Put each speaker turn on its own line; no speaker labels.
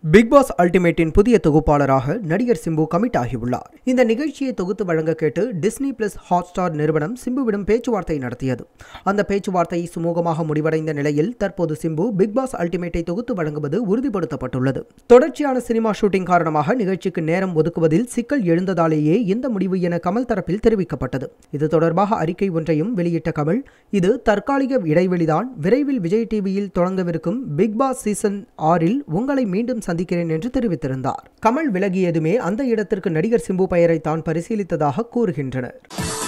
big pass அல்டிமேட்டின் புதிய தொகுப்பாளராக நடிகர் Simbu commit ஆகியுள்ளார் இந்த நிகழ்ச்சியை தொகுத்து வழங்க கேட்டு டிஸ்னி பிளஸ் ஹாட்ஸ்டார் நிறுவனம் சிம்புவிடம் பேச்சுவார்த்தை நடத்தியது அந்த பேச்சுவார்த்தை சுமூகமாக முடிவடைந்த நிலையில் தற்போது சிம்பு பிக் பாஸ் அல்டிமேட்டை தொகுத்து வழங்குவது உறுதிப்படுத்தப்பட்டுள்ளது தொடர்ச்சியான சினிமா ஷூட்டிங் காரணமாக நிகழ்ச்சிக்கு நேரம் ஒதுக்குவதில் சிக்கல் எழுந்ததாலேயே இந்த முடிவு என கமல் தரப்பில் தெரிவிக்கப்பட்டது இது தொடர்பாக அறிக்கை ஒன்றையும் வெளியிட்ட கமல் இது தற்காலிக இடைவெளிதான் விரைவில் விஜய் டிவியில் தொடங்கவிருக்கும் பிக் பாஸ் சீசன் ஆறில் உங்களை மீண்டும் சந்திக்கிறேன் என்று தெரிவித்திருந்தார் கமல் விலகியதுமே அந்த இடத்திற்கு நடிகர் சிம்பு பெயரை தான் பரிசீலித்ததாக கூறுகின்றனர்